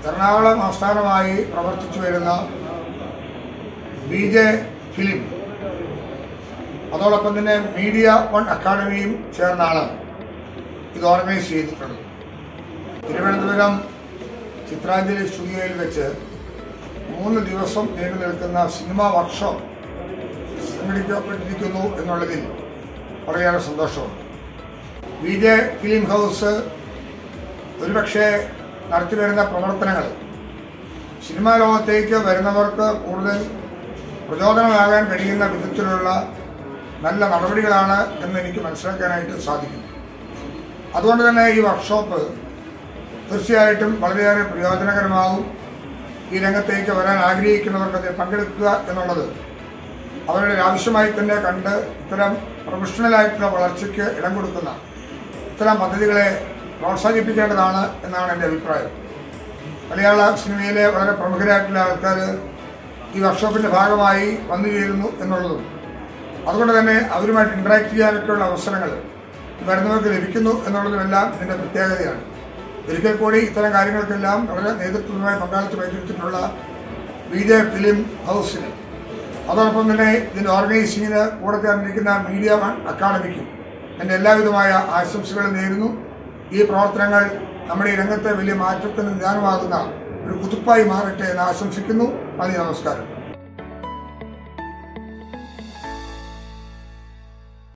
എറണാകുളം ആസ്ഥാനമായി പ്രവർത്തിച്ചു വരുന്ന ബി ജെ ഫിലിം അതോടൊപ്പം തന്നെ മീഡിയ വൺ അക്കാഡമിയും ചേർന്നാണ് ഇത് ഓർഗനൈസ് ചെയ്തിട്ടുള്ളത് തിരുവനന്തപുരം ചിത്രാഞ്ജലി സ്റ്റുഡിയോയിൽ വെച്ച് മൂന്ന് ദിവസം നീണ്ടു നിൽക്കുന്ന സിനിമ വർക്ക്ഷോപ്പ് സംഘടിപ്പിക്കപ്പെട്ടിരിക്കുന്നു എന്നുള്ളതിൽ വളരെയേറെ സന്തോഷമുണ്ട് വി ജെ ഫിലിം ഹൗസ് ഒരുപക്ഷെ നടത്തിവരുന്ന പ്രവർത്തനങ്ങൾ സിനിമാ ലോകത്തേക്ക് വരുന്നവർക്ക് കൂടുതൽ പ്രചോദനമാകാൻ കഴിയുന്ന വിധത്തിലുള്ള നല്ല നടപടികളാണ് എന്ന് എനിക്ക് മനസ്സിലാക്കാനായിട്ട് സാധിക്കും അതുകൊണ്ട് തന്നെ ഈ വർക്ക്ഷോപ്പ് തീർച്ചയായിട്ടും വളരെയേറെ പ്രയോജനകരമാകും ഈ രംഗത്തേക്ക് വരാൻ ആഗ്രഹിക്കുന്നവർക്ക് അതിൽ പങ്കെടുക്കുക എന്നുള്ളത് അവരുടെ ഒരു ആവശ്യമായി തന്നെ കണ്ട് ഇത്തരം പ്രൊഫഷണലായിട്ടുള്ള വളർച്ചയ്ക്ക് ഇടം കൊടുക്കുന്ന ഇത്തരം പദ്ധതികളെ പ്രോത്സാഹിപ്പിക്കേണ്ടതാണ് എന്നാണ് എൻ്റെ അഭിപ്രായം മലയാള സിനിമയിലെ വളരെ പ്രമുഖരായിട്ടുള്ള ആൾക്കാർ ഈ വർക്ക്ഷോപ്പിൻ്റെ ഭാഗമായി വന്നു ചേരുന്നു എന്നുള്ളതും അതുകൊണ്ട് തന്നെ അവരുമായിട്ട് ഇൻട്രാക്ട് ചെയ്യാനൊക്കെയുള്ള അവസരങ്ങൾ വരുന്നവർക്ക് ലഭിക്കുന്നു എന്നുള്ളതുമെല്ലാം ഇതിൻ്റെ പ്രത്യേകതയാണ് ഒരിക്കൽ കൂടി ഇത്തരം കാര്യങ്ങൾക്കെല്ലാം വളരെ നേതൃത്വമായി പങ്കാളിത്തം ഏറ്റെടുത്തിട്ടുള്ള ബി ജെ ഫിലിം ഹൗസിന് അതോടൊപ്പം തന്നെ ഇതിൻ്റെ ഓർഗനൈസിങ്ങിന് കൂടെ ചേർന്നിരിക്കുന്ന മീഡിയ വൺ അക്കാഡമിക്കും എൻ്റെ എല്ലാവിധമായ ആശംസകളും നേരുന്നു ഈ പ്രവർത്തനങ്ങൾ നമ്മുടെ ഈ രംഗത്തെ വലിയ മാറ്റത്തിന് നിദാനമാകുന്ന ഒരു കുതിപ്പായി മാറട്ടെ എന്ന് ആശംസിക്കുന്നു നന്ദി നമസ്കാരം